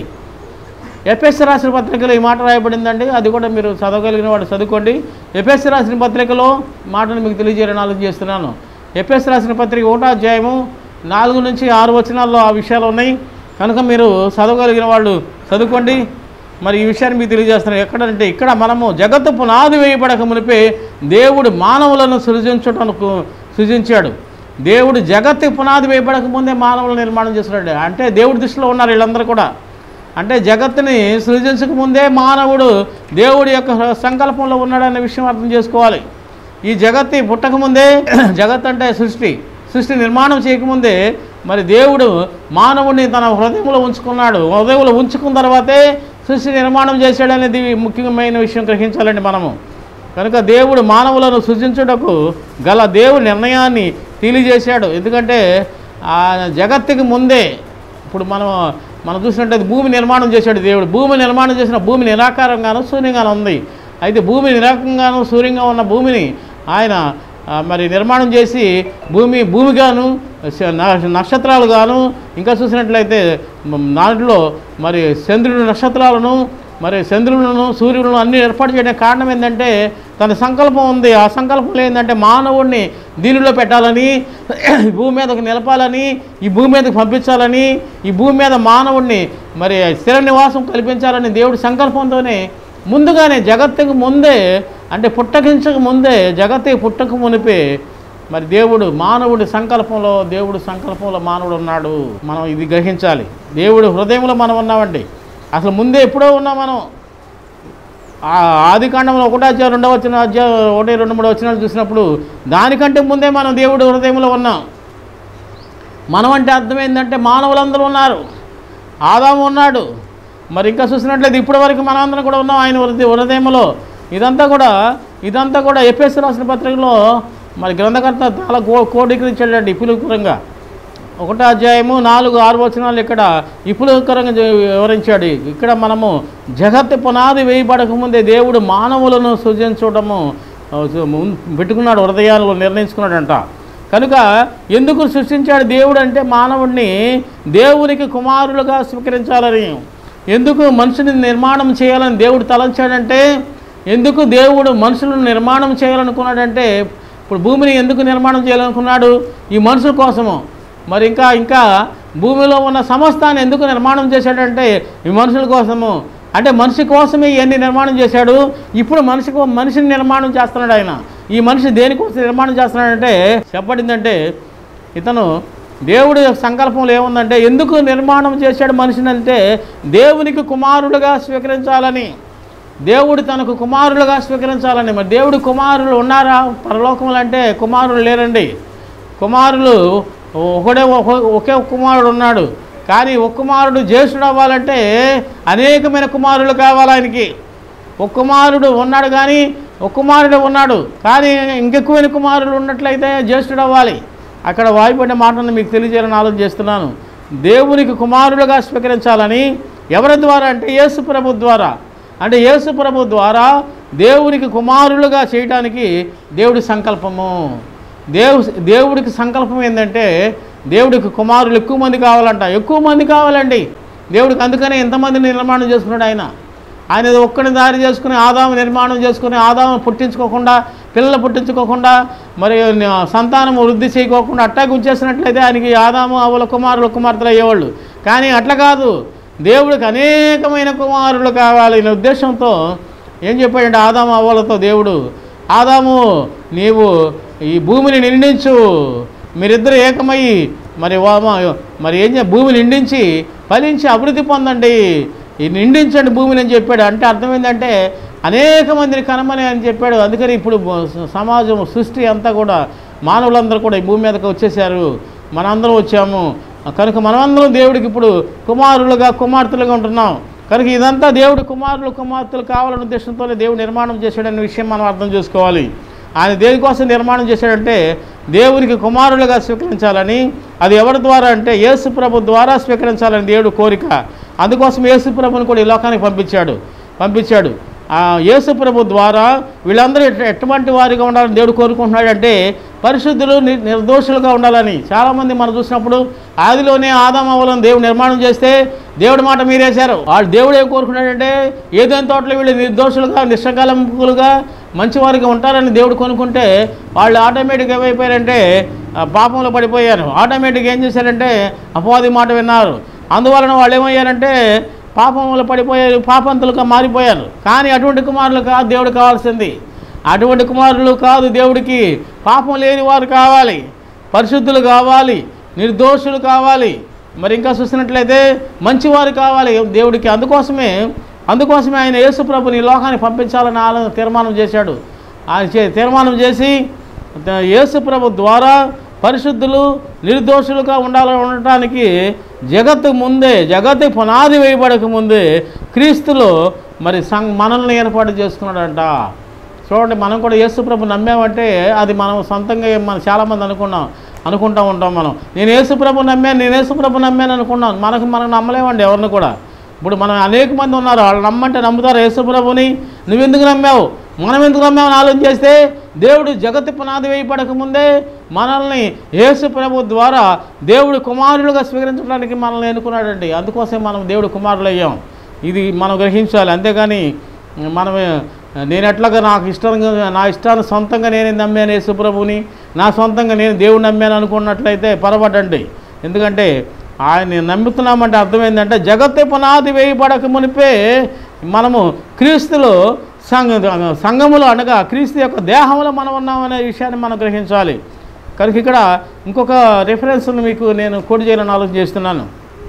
ఎఫ్ఎస్ రాసిన పత్రికలో ఈ మాట రాయబడిందండి అది కూడా మీరు చదవగలిగిన వాడు చదువుకోండి ఎఫ్ఎస్ రాసిన పత్రికలో మాటను మీకు తెలియజేయాలని ఆలోచన చేస్తున్నాను ఎఫ్ఎస్ రాసిన పత్రిక ఒకటో అధ్యాయము నాలుగు నుంచి ఆరు వచనాల్లో ఆ విషయాలు ఉన్నాయి కనుక మీరు చదవగలిగిన వాళ్ళు చదువుకోండి మరి ఈ విషయాన్ని మీకు తెలియజేస్తున్నాను ఎక్కడంటే ఇక్కడ మనము జగత్తు పునాది వేయబడక మునిపే దేవుడు మానవులను సృజించటకు సృజించాడు దేవుడు జగత్తు పునాది వేయబడక ముందే మానవులను నిర్మాణం చేస్తున్నాడు అంటే దేవుడి దృష్టిలో ఉన్నారు వీళ్ళందరూ కూడా అంటే జగత్తుని సృజించక ముందే మానవుడు దేవుడి యొక్క సంకల్పంలో ఉన్నాడనే విషయం అర్థం చేసుకోవాలి ఈ జగత్తి పుట్టకముందే జగత్ అంటే సృష్టి సృష్టి నిర్మాణం చేయకముందే మరి దేవుడు మానవుడిని తన హృదయంలో ఉంచుకున్నాడు హృదయంలో ఉంచుకున్న తర్వాతే సృష్టి నిర్మాణం చేశాడనేది ముఖ్యమైన విషయం గ్రహించాలండి మనము కనుక దేవుడు మానవులను సృజించుటకు గల దేవుడి నిర్ణయాన్ని తెలియజేశాడు ఎందుకంటే ఆ జగత్తుకి ముందే ఇప్పుడు మనం మనం చూసినట్టయితే భూమి నిర్మాణం చేశాడు దేవుడు భూమి నిర్మాణం చేసిన భూమి నిరాకారంగాను శూన్యంగాను ఉంది అయితే భూమి నిరాకంగాను శూన్యంగా ఉన్న భూమిని ఆయన ఆ, మరి నిర్మాణం చేసి భూమి భూమిగాను శ- న- నక్షత్రాలుగాను ఇంకా చూసినట్లయితే మ- దాంట్లో మరి చంద్రుడు నక్షత్రాలను మరి చంద్రులను సూర్యులను అన్ని ఏర్పాటు చేయడానికి కారణం ఏంటంటే తన సంకల్పం ఉంది ఆ సంకల్పంలో ఏంటంటే మానవుడిని దీనిలో పెట్టాలని ఈ భూమి మీదకు నిలపాలని ఈ భూమి మీదకు పంపించాలని ఈ భూమి మీద మానవుడిని మరి స్థిర నివాసం కల్పించాలని దేవుడి సంకల్పంతోనే ముందుగానే జగత్తుకు ముందే అంటే పుట్టకించక ముందే జగత్తుకి పుట్టక మునిపే మరి దేవుడు మానవుడి సంకల్పంలో దేవుడి సంకల్పంలో మానవుడు ఉన్నాడు మనం ఇది గ్రహించాలి దేవుడు హృదయంలో మనం ఉన్నామండి అసలు ముందే ఎప్పుడో ఉన్నాం మనం ఆ ఆది కాండంలో ఒకటో అధ్యాయం రెండవ వచ్చిన అధ్యాయం ఒకటి రెండు మూడు వచ్చిన చూసినప్పుడు దానికంటే ముందే మనం దేవుడు హృదయంలో ఉన్నాం మనం అంటే అర్థమైందంటే మానవులందరూ ఉన్నారు ఆదాము ఉన్నాడు మరి ఇంకా చూసినట్లయితే ఇప్పటి వరకు మనందరం కూడా ఉన్నాం ఆయన హృదయ హృదయంలో ఇదంతా కూడా ఇదంతా కూడా ఎఫ్ఎస్ రాసిన పత్రికలో మరి గ్రంథకర్త చాలా కో కోడీకరించాడండి ఇపులుకరంగా ఒకటో అధ్యాయము నాలుగు ఆరు వచనాలు ఇక్కడ ఇపులుకరంగా జ- వివరించాడు ఇక్కడ మనము జగత్ పునాది వేయబడక ముందే దేవుడు మానవులను సృజించడము ఆ, ముం- పెట్టుకున్నాడు హృదయాలు నిర్ణయించుకున్నాడంట కనుక ఎందుకు సృష్టించాడు దేవుడు అంటే మానవుడిని దేవునికి కుమారులుగా స్వీకరించాలని ఎందుకు మనుషుని నిర్మాణం చేయాలని దేవుడు తలంచాడంటే ఎందుకు దేవుడు మనుషులను నిర్మాణం చేయాలనుకున్నాడంటే ఇప్పుడు భూమిని ఎందుకు నిర్మాణం చేయాలనుకున్నాడు ఈ మనుషుల కోసము మరి ఇంకా ఇంకా భూమిలో ఉన్న సమస్తాన్ని ఎందుకు నిర్మాణం చేశాడంటే ఈ మనుషుల కోసము అంటే మనిషి కోసమే ఇవన్నీ నిర్మాణం చేశాడు ఇప్పుడు మనిషికి మనిషిని నిర్మాణం చేస్తున్నాడు ఆయన ఈ మనిషి దేనికోసం నిర్మాణం చేస్తున్నాడంటే చెప్పబడిందంటే ఇతను దేవుడి యొక్క సంకల్పంలో ఏముందంటే ఎందుకు నిర్మాణం చేశాడు మనిషిని అంటే దేవునికి కుమారుడుగా స్వీకరించాలని దేవుడు తనకు కుమారులుగా స్వీకరించాలని మరి దేవుడు కుమారులు ఉన్నారా పరలోకములు అంటే కుమారులు లేరండి కుమారులు ఒకడే ఒక- ఒకే ఒక కుమారుడు ఉన్నాడు కానీ ఒక కుమారుడు జ్యేష్ఠుడు అవ్వాలంటే అనేకమైన కుమారులు కావాలి ఆయనకి ఒక కుమారుడు ఉన్నాడు కానీ ఒక కుమారుడు ఉన్నాడు కానీ ఇంకెక్కువైన కుమారులు ఉన్నట్లయితే జ్యేష్ఠుడు అవ్వాలి అక్కడ వాయుపడిన మాటను మీకు తెలియజేయాలని ఆలోచన చేస్తున్నాను దేవునికి కుమారులుగా స్వీకరించాలని ఎవరి ద్వారా అంటే యేసు ప్రభు ద్వారా అంటే యేసు ప్రభు ద్వారా దేవునికి కుమారులుగా చేయడానికి దేవుడి సంకల్పము దేవు దేవుడికి సంకల్పం ఏంటంటే దేవుడికి కుమారులు ఎక్కువ మంది కావాలంట ఎక్కువ మంది కావాలండి దేవుడికి అందుకనే ఎంతమందిని నిర్మాణం చేసుకున్నాడు ఆయన ఆయన ఒక్కడిని దారి చేసుకుని ఆదాము నిర్మాణం చేసుకుని ఆదాము పుట్టించుకోకుండా పిల్లలు పుట్టించుకోకుండా మరి సంతానం వృద్ధి చేయకోకుండా అట్టాగి ఉంచేసినట్లయితే ఆయనకి ఆదాము అవల కుమారులు కుమార్తెలు అయ్యేవాళ్ళు కానీ అట్లా కాదు దేవుడికి అనేకమైన కుమారులు కావాలి అనే ఉద్దేశంతో ఏం చెప్పాడంటే ఆదాము అవ్వలతో దేవుడు ఆదాము నీవు ఈ భూమిని నిండించు మీరిద్దరు ఏకమై మరి వా- మరి ఏం చే- భూమిని నిండించి ఫలించి అభివృద్ధి పొందండి ఈ నిండించండి భూమిని అని చెప్పాడు అంటే అర్థం ఏంటంటే అనేక మందిని కనమని అని చెప్పాడు అందుకని ఇప్పుడు బ- సమాజం సృష్టి అంతా కూడా మానవులందరూ కూడా ఈ భూమి మీదకి వచ్చేసారు మనందరం వచ్చాము కనుక మనమందరం దేవుడికి ఇప్పుడు కుమారులుగా కుమార్తెలుగా ఉంటున్నాం కనుక ఇదంతా దేవుడు కుమారులు కుమార్తెలు కావాలనే ఉద్దేశంతోనే దేవుడు నిర్మాణం చేశాడనే విషయం మనం అర్థం చేసుకోవాలి ఆయన దేనికోసం నిర్మాణం చేశాడంటే దేవునికి కుమారులుగా స్వీకరించాలని అది ఎవరి ద్వారా అంటే యేసు ప్రభు ద్వారా స్వీకరించాలని దేవుడు కోరిక అందుకోసం యేసు ప్రభుని కూడా ఈ లోకానికి పంపించాడు పంపించాడు ఆ యేసు ప్రభు ద్వారా వీళ్ళందరూ ఎట్- ఎటువంటి వారిగా ఉండాలని దేవుడు కోరుకుంటున్నాడంటే పరిశుద్ధులు ని- నిర్దోషులుగా ఉండాలని చాలామంది మనం చూసినప్పుడు ఆదిలోనే ఆదామవలను దేవుడు నిర్మాణం చేస్తే దేవుడి మాట మీరేశారు వాళ్ళు దేవుడు ఏం కోరుకున్నాడంటే ఏదైనా తోటలో వీళ్ళు నిర్దోషులుగా నిష్ఠకాలంకులుగా మంచివారిగా ఉంటారని దేవుడు కొనుక్కుంటే వాళ్ళు ఆటోమేటిక్గా ఏమైపోయారంటే ఆ, పాపంలో పడిపోయారు ఆటోమేటిక్గా ఏం చేశారంటే అపవాది మాట విన్నారు అందువలన వాళ్ళు ఏమయ్యారంటే పాపంలో పడిపోయారు పాపంతులుగా మారిపోయారు కానీ అటువంటి కుమారులు కాదు దేవుడు కావాల్సింది అటువంటి కుమారులు కాదు దేవుడికి పాపం లేని వారు కావాలి పరిశుద్ధులు కావాలి నిర్దోషులు కావాలి మరి ఇంకా చూసినట్లయితే మంచివారు కావాలి దేవుడికి అందుకోసమే అందుకోసమే ఆయన యేసు ప్రభుని ఈ లోకాన్ని పంపించాలని ఆలోచన తీర్మానం చేశాడు ఆయన చే తీర్మానం చేసి ద- యేసు ప్రభు ద్వారా పరిశుద్ధులు నిర్దోషులుగా ఉండాలని ఉండటానికి జగత్తు ముందే జగత్తు పునాది వేయబడక ముందే క్రీస్తులో మరి సం మనల్ని ఏర్పాటు చేసుకున్నాడంట చూడండి మనం కూడా యేసు ప్రభు నమ్మామంటే అది మనం సొంతంగా ఏం మనం చాలామంది అనుకున్నాం అనుకుంటూ ఉంటాం మనం నేను యేసు ప్రభు నమ్మాను నేను యేసు ప్రభు నమ్మాను అనుకున్నాం మనకు మనం నమ్మలేమండి ఎవరిని కూడా ఇప్పుడు మనం అనేక మంది ఉన్నారు వాళ్ళు నమ్మంటే నమ్ముతారు యేసు ప్రభుని నువ్వెందుకు నమ్మావు మనం ఎందుకు నమ్మావు అని ఆలోచన చేస్తే దేవుడు జగత్తు పునాది వేయబడక ముందే మనల్ని యేసు ప్రభు ద్వారా దేవుడు కుమారులుగా స్వీకరించడానికి మనల్ని ఎన్నుకున్నాడండి అందుకోసం మనం దేవుడు కుమారులు అయ్యాం ఇది మనం గ్రహించాలి అంతేగాని మనం నేను ఎట్లాగా నాకు ఇష్టంగా నా ఇష్టాన్ని సొంతంగా నేను నమ్మాను యేసుప్రభుని నా సొంతంగా నేను దేవుడు నమ్మాను అనుకున్నట్లయితే పొరపడండి ఎందుకంటే ఆయన నమ్ముతున్నామంటే అర్థమైందంటే జగత్తు పునాది వేయబడక మునిపే మనము క్రీస్తులో సంఘ సంఘములో అనగా క్రీస్తు యొక్క దేహంలో మనం ఉన్నామనే విషయాన్ని మనం గ్రహించాలి కనుక ఇక్కడ ఇంకొక రెఫరెన్స్ను మీకు నేను కోడి చేయాలని ఆలోచన చేస్తున్నాను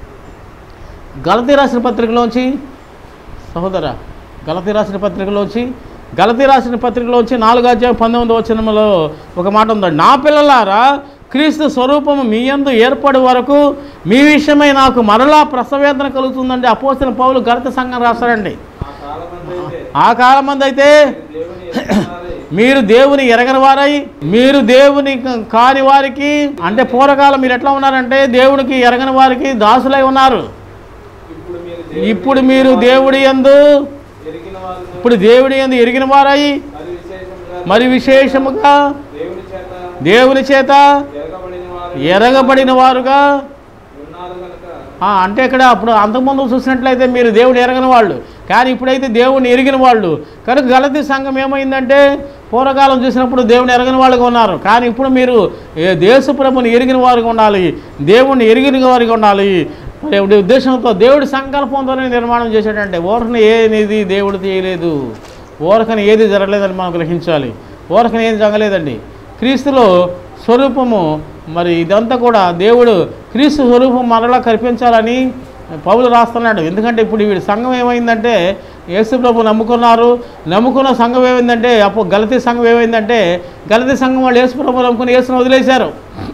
గలతీ రాసిన పత్రికలోంచి సహోదర గలతీ రాసిన పత్రికలోంచి గలతీ రాసిన పత్రికలోంచి నాలుగు అధ్యాయం పంతొమ్మిది వచనంలో ఒక మాట ఉందండి నా పిల్లలారా క్రీస్తు స్వరూపము మీ యందు ఏర్పడి వరకు మీ విషయమై నాకు మరలా ప్రసవేదన కలుగుతుందండి అపోసిన పౌలు గణిత సంఘం రాస్తారండి ఆ కాలమందైతే ఆ కాలం మంది అయితే దేవుని ఎరుగున్నారే. మీరు దేవుని ఎరగని వారై మీరు దేవుని క- కాని వారికి అంటే పూర్వకాలం మీరు ఎట్లా ఉన్నారంటే దేవునికి ఎరగని వారికి దాసులై ఉన్నారు ఇప్పుడు మీరు ఇప్పుడు మీరు దేవుడి యందు ఎరిగిన వాళ్ళను ఇప్పుడు దేవుడి యందు ఎరిగిన వారై మరి విశేషంగా మరి విశేషముగా దేవుని చేత దేవుని చేత ఎరగబడిన వారు ఎరగబడిన వారుగా ఉన్నారు కనుక ఆ, అంటే ఇక్కడ అప్పుడు అంతకుముందు చూసినట్లయితే మీరు దేవుడు ఎరగని వాళ్ళు కానీ ఇప్పుడైతే దేవుడిని ఎరిగిన వాళ్ళు కనుక గలతీ సంఘం ఏమైందంటే పూర్వకాలం చూసినప్పుడు దేవుని ఎరగని వాళ్ళుగా ఉన్నారు కానీ ఇప్పుడు మీరు ఏ దేశ ప్రభుని ఎరిగిన వారికి ఉండాలి దేవుణ్ణి ఎరిగిన వారికి ఉండాలి మరి ఎవడి ఉద్దేశంతో దేవుడి సంకల్పంతోనే నిర్మాణం చేశాడంటే ఊరకని ఏది దేవుడు చేయలేదు ఊరకని ఏది జరగలేదని మనం గ్రహించాలి ఊరకని ఏది జరగలేదండి క్రీస్తులో స్వరూపము మరి ఇదంతా కూడా దేవుడు క్రీస్తు స్వరూపం మరలా కల్పించాలని పౌలు రాస్తున్నాడు ఎందుకంటే ఇప్పుడు వీడి సంఘం ఏమైందంటే యేసు ప్రభు నమ్ముకున్నారు నమ్ముకున్న సంఘం ఏమైందంటే అప్పుడు గలతీ సంఘం ఏమైందంటే గలతీ సంఘం వాళ్ళు యేసు ప్రభు నమ్ముకుని యేసును వదిలేశారు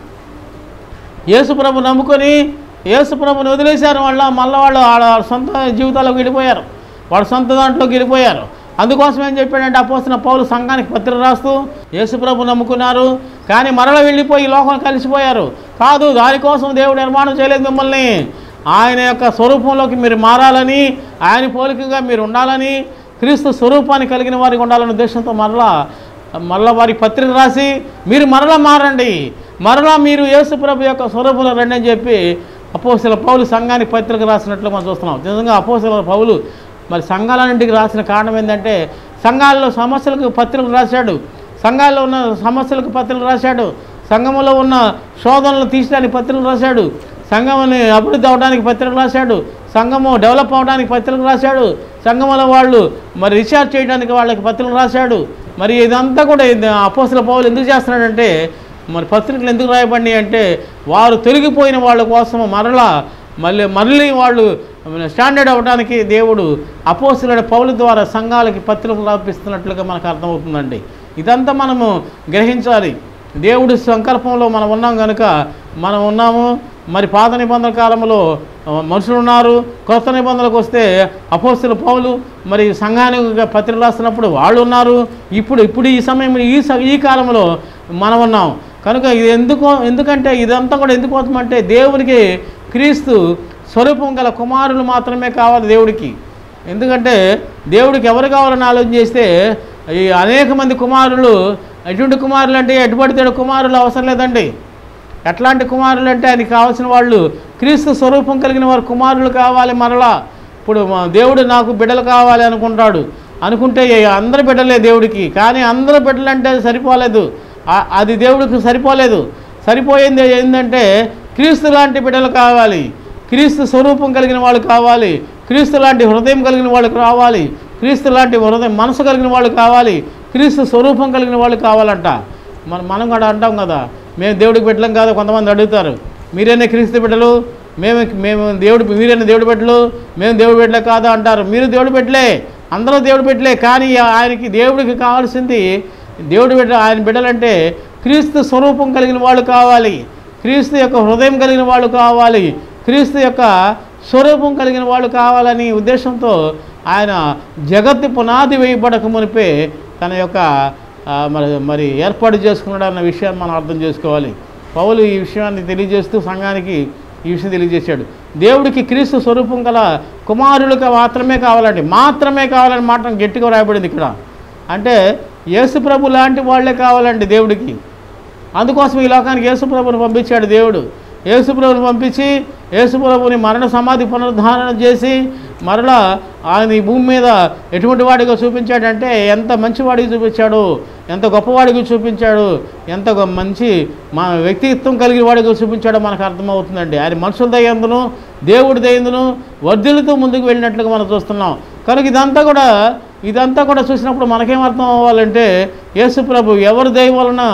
యేసు ప్రభు నమ్ముకొని యేసు ప్రభుని వదిలేశారు వాళ్ళ మళ్ళీ వాళ్ళు వాళ్ళ సొంత జీవితాలకు వెళ్ళిపోయారు వాళ్ళ సొంత దాంట్లోకి వెళ్ళిపోయారు అందుకోసం ఏం చెప్పాడంటే అపోసిన పౌలు సంఘానికి పత్రిక రాస్తూ యేసు ప్రభు నమ్ముకున్నారు కానీ మరల వెళ్ళిపోయి ఈ లోకం కలిసిపోయారు కాదు దానికోసం దేవుడు నిర్మాణం చేయలేదు మిమ్మల్ని ఆయన యొక్క స్వరూపంలోకి మీరు మారాలని ఆయన పోలికగా మీరు ఉండాలని క్రీస్తు స్వరూపాన్ని కలిగిన వారికి ఉండాలనే ఉద్దేశంతో మరలా మరలా వారికి పత్రిక రాసి మీరు మరలా మారండి మరలా మీరు యేసు ప్రభు యొక్క స్వరూపంలో రండి అని చెప్పి అపోసల పౌలు సంఘానికి పత్రిక రాసినట్లు మనం చూస్తున్నాం నిజంగా అపోసల పౌలు మరి సంఘాలన్నింటికి రాసిన కారణం ఏంటంటే సంఘాల్లో సమస్యలకు పత్రికలు రాశాడు సంఘాల్లో ఉన్న సమస్యలకు పత్రికలు రాశాడు సంఘంలో ఉన్న శోధనలు తీసడానికి పత్రికలు రాశాడు సంఘముని అభివృద్ధి అవడానికి పత్రికలు రాశాడు సంఘము డెవలప్ అవడానికి పత్రికలు రాశాడు సంఘంలో వాళ్ళు మరి రీఛార్జ్ చేయడానికి వాళ్ళకి పత్రికలు రాశాడు మరి ఇదంతా కూడా అపోసల పౌలు ఎందుకు చేస్తున్నాడంటే మరి పత్రికలు ఎందుకు రాయబడినాయి అంటే వారు తొలగిపోయిన వాళ్ళ కోసం మరలా మళ్ళీ మళ్ళీ వాళ్ళు స్టాండర్డ్ అవ్వడానికి దేవుడు అపోసుల పౌల ద్వారా సంఘాలకి పత్రికలు రాపిస్తున్నట్లుగా మనకు అర్థమవుతుందండి ఇదంతా మనము గ్రహించాలి దేవుడి సంకల్పంలో మనం ఉన్నాం కనుక మనం ఉన్నాము మరి పాత నిబంధన కాలంలో ఆ, మనుషులు ఉన్నారు కొత్త నిబంధనలకు వస్తే అపోస్తుల పౌలు మరి సంఘానికి పత్రిక రాస్తున్నప్పుడు వాళ్ళు ఉన్నారు ఇప్పుడు ఇప్పుడు ఈ సమయం ఈ స- ఈ కాలంలో మనం ఉన్నాం కనుక ఇది ఎందుకు ఎందుకంటే ఇదంతా కూడా ఎందుకు అవుతుందంటే దేవునికి క్రీస్తు స్వరూపం గల కుమారులు మాత్రమే కావాలి దేవుడికి ఎందుకంటే దేవుడికి ఎవరు కావాలని ఆలోచన చేస్తే ఈ అనేక మంది కుమారులు ఎటువంటి కుమారులు అంటే ఎటుపడితే కుమారులు అవసరం లేదండి ఎట్లాంటి కుమారులు అంటే ఆయనకి కావాల్సిన వాళ్ళు క్రీస్తు స్వరూపం కలిగిన వారు కుమారులు కావాలి మరలా ఇప్పుడు మా దేవుడు నాకు బిడ్డలు కావాలి అనుకుంటాడు అనుకుంటే ఏ- అందరు బిడ్డలే దేవుడికి కానీ అందరు బిడ్డలు అంటే అది సరిపోలేదు ఆ- అది దేవుడికి సరిపోలేదు సరిపోయింది ఏంటంటే క్రీస్తు లాంటి బిడ్డలు కావాలి క్రీస్తు స్వరూపం కలిగిన వాళ్ళు కావాలి క్రీస్తు లాంటి హృదయం కలిగిన వాళ్ళు కావాలి క్రీస్తు లాంటి హృదయం మనసు కలిగిన వాళ్ళు కావాలి క్రీస్తు స్వరూపం కలిగిన వాళ్ళు కావాలంట మన మనం కూడా అంటాం కదా మేము దేవుడికి బిడ్డలం కాదు కొంతమంది అడుగుతారు మీరేనే క్రీస్తు బిడ్డలు మేము మేము దేవుడు మీరైనా దేవుడి బిడ్డలు మేము దేవుడి బిడ్డలే కాదు అంటారు మీరు దేవుడి బిడ్డలే అందరూ దేవుడి బిడ్డలే కానీ ఆయనకి దేవుడికి కావాల్సింది దేవుడి బిడ్డ ఆయన బిడ్డలంటే క్రీస్తు స్వరూపం కలిగిన వాళ్ళు కావాలి క్రీస్తు యొక్క హృదయం కలిగిన వాళ్ళు కావాలి క్రీస్తు యొక్క స్వరూపం కలిగిన వాళ్ళు కావాలని ఉద్దేశంతో ఆయన జగత్తు పునాది వేయబడక మునిపే తన యొక్క ఆ, మరి మరి ఏర్పాటు చేసుకున్నాడు అన్న విషయాన్ని మనం అర్థం చేసుకోవాలి పౌలు ఈ విషయాన్ని తెలియజేస్తూ సంఘానికి ఈ విషయం తెలియజేశాడు దేవుడికి క్రీస్తు స్వరూపం గల కుమారులుగా మాత్రమే కావాలండి మాత్రమే కావాలని మాట గట్టిగా రాయబడింది ఇక్కడ అంటే యేసు ప్రభు లాంటి వాళ్ళే కావాలండి దేవుడికి అందుకోసం ఈ లోకానికి యేసుప్రభుని పంపించాడు దేవుడు యేసుప్రభుని పంపించి యేసుప్రభుని మరణ సమాధి పునరుద్ధారణ చేసి మరలా ఆయన ఈ భూమి మీద ఎటువంటి వాడిగా చూపించాడంటే ఎంత మంచివాడికి చూపించాడు ఎంత గొప్పవాడికి చూపించాడు ఎంత గొ- మంచి మా వ్యక్తిత్వం కలిగిన వాడికి చూపించాడో మనకు అర్థమవుతుందండి ఆయన మనుషుల దయందును దేవుడి దయందును వర్ధిల్లుతూ ముందుకు వెళ్ళినట్లుగా మనం చూస్తున్నాం కనుక ఇదంతా కూడా ఇదంతా కూడా చూసినప్పుడు మనకేం అర్థం అవ్వాలంటే యేసుప్రభు ఎవరి దయ వలన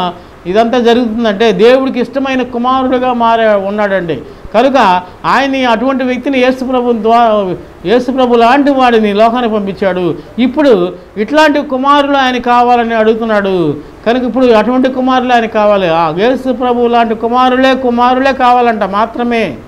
ఇదంతా జరుగుతుందంటే దేవుడికి ఇష్టమైన కుమారుడుగా మారే ఉన్నాడండి కనుక ఆయన్ని అటువంటి వ్యక్తిని యేసుప్రభు ద్వారా యేసుప్రభు లాంటి వాడిని లోకానికి పంపించాడు ఇప్పుడు ఇట్లాంటి కుమారులు ఆయన కావాలని అడుగుతున్నాడు కనుక ఇప్పుడు అటువంటి కుమారులు ఆయన కావాలి ఆ యేసు ప్రభు లాంటి కుమారులే కుమారులే కావాలంట మాత్రమే